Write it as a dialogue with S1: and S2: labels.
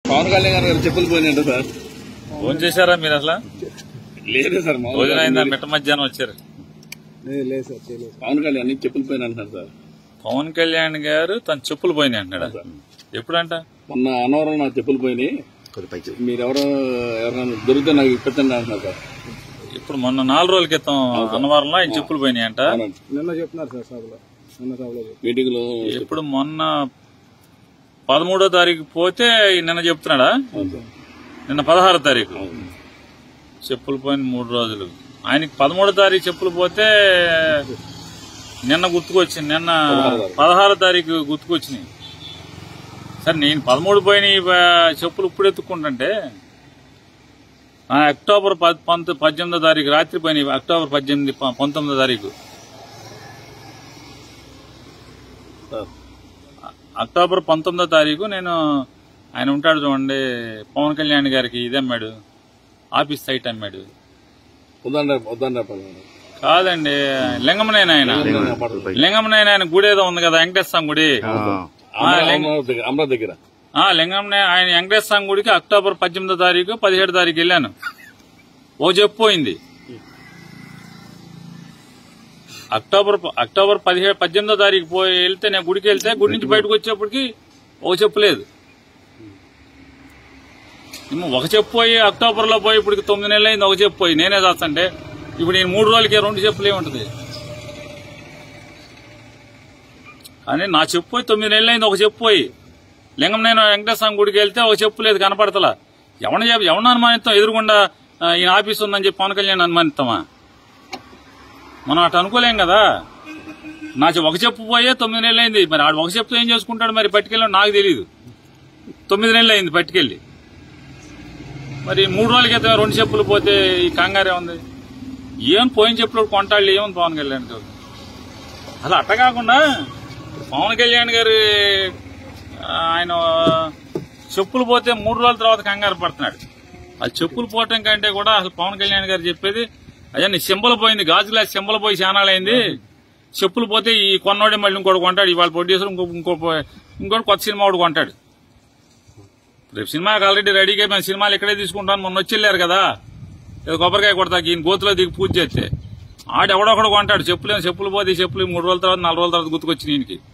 S1: పవన్ కళ్యాణ్ గారు చెప్పులు పోయినట్టు సార్
S2: ఫోన్ చేశారా మీరు అసలు
S1: లేదు సార్ మామూలుగా
S2: భోజనం అయిందా మిట్ట మధ్యాహ్నం వచ్చారు
S3: లేదు సార్ చేయలేదు
S1: పవన్ కళ్యాణ్ చెప్పులు పోయిన అంటున్నారు సార్
S2: పవన్ కళ్యాణ్ గారు తన చెప్పులు పోయినాయి అంటున్నాడు ఎప్పుడంట
S1: మొన్న అన్నవరం నా చెప్పులు పోయినాయి మీరెవరో ఎవరైనా దొరికితే నాకు ఇప్పించండి అంటున్నారు సార్
S2: ఇప్పుడు మొన్న నాలుగు రోజుల క్రితం అన్నవరంలో ఆయన చెప్పులు పోయినాయంట
S1: అవునండి
S3: నిన్న చెప్తున్నారు సార్ సభలో నిన్న సభలో చెప్పారు
S1: మీటింగ్ లో
S2: ఇప్పుడు మొన్న పదమూడో తారీఖు పోతే నిన్న చెప్తున్నాడా
S1: అవును సార్
S2: నిన్న పదహారో తారీఖు
S1: అవును.
S2: చెప్పులు పోయిన మూడు రోజులు ఆయనకి పదమూడో తారీఖు చెప్పులు పోతే నిన్న గుర్తుకొచ్చింది నిన్న పదహారో తారీఖు గుర్తుకొచ్చినాయి సరే నేను పదమూడు పోయిన చెప్పులు ఇప్పుడు ఎత్తుక్కుంటుంటే ఆ, అక్టోబర్ పద్- పంత పద్దెనిమిదో తారీఖు రాత్రి పని అక్టోబర్ పద్దెనిమిది ప- పంతొమ్మిదో తారీఖు
S1: సార్
S2: అక్టోబర్ పంతొమ్మిదో తారీఖు నేను ఆయన ఉంటాడు చూడండి పవన్ కళ్యాణ్ గారికి ఇది అమ్మాడు ఆఫీస్ సైట్ అమ్మాడు
S1: వద్దండి వద్దండి
S2: కాదండి లింగమనేన ఆయన లింగమనేన ఆయన గుడి ఏదో ఉంది కదా వెంకటేశ్వర స్వామి గుడి ఆ, లింగ-
S1: దగ్గర అమరావతి దగ్గర
S2: ఆ లింగంనే ఆయన వెంకటేశ్వర స్వామి గుడికి అక్టోబర్ పద్దెనిమిదో తారీఖు పదిహేడు తారీఖు వెళ్ళాను ఓ చెప్పిపోయింది అక్టోబర్ అక్టోబర్ పదిహేడు పద్దెనిమిదో తారీఖు పోయి వెళ్తే నేను గుడికి వెళ్తే గుడి నుంచి బయటకు వచ్చేప్పటికి ఓ చెప్పు లేదు ఏమో ఒక చెప్పు పోయి అక్టోబర్ లో పోయి ఇప్పుడు తొమ్మిది నెలలు అయింది ఒక చెప్పు పోయి నేనే చేస్తాంటే ఇప్పుడు నేను మూడు రోజులకి రెండు చెప్పులు ఏముంటది కానీ నా చెప్పు పోయి తొమ్మిది నెలలు అయింది ఒక చెప్పు పోయి లింగం నేను వెంకటేశ్వర గుడికి వెళ్తే ఒక చెప్పు లేదు కనపడతలా ఎవరిని చెప్ప ఎవరిని అనుమానిస్తాం ఎదురుగుండా ఆ, ఈయన ఆఫీస్ ఉందని చెప్పి పవన్ కళ్యాణ్ అనుమానిస్తామా మనం అటు అనుకోలేం కదా నా చె- ఒక చెప్పు పోయే తొమ్మిది నెలలు అయింది మరి ఆడు ఒక చెప్పుతో ఏం చేసుకుంటాడు మరి పట్టుకెళ్ళి నాకు తెలియదు తొమ్మిది నెలలు అయింది పట్టుకెళ్ళి మరి మూడు రోజుల క్రితం రెండు చెప్పులు పోతే ఈ కంగారే ఉంది ఏం పోయిన చెప్పులు కొంటాళ్ళు ఏముంది పవన్ కళ్యాణ్ గారు అసలు అట్ట కాకుండా పవన్ కళ్యాణ్ గారు ఆ, ఆయన చెప్పులు పోతే మూడు రోజుల తర్వాత కంగారు పడుతున్నాడు ఆ చెప్పులు పోవటం కంటే కూడా అసలు పవన్ కళ్యాణ్ గారు చెప్పేది అయ్యా నీ సింబల్ పోయింది గాజు గ్లాస్ సింబల్ పోయి చానాలైంది చెప్పులు పోతే ఈ కొన్నోడే మళ్ళీ ఇంకోటి కొంటాడు ఇవాళ ప్రొడ్యూసర్ ఇంకో ఇంకో ఇంకోటి కొత్త సినిమా ఒకటి కొంటాడు రేపు సినిమాకి ఆల్రెడీ రెడీగా మేము సినిమాలు ఇక్కడే తీసుకుంటాను మొన్న వచ్చి వెళ్ళారు కదా ఏదో కొబ్బరికాయ కొడతాకి ఈయన గోతులో దిగి పూజ చేస్తే ఆడు ఎవడొకడు కొంటాడు చెప్పులు చెప్పులు పోతే ఈ చెప్పులు మూడు రోజుల తర్వాత నాలుగు రోజుల తర్వాత గుర్తుకొచ్చి ఈయనకి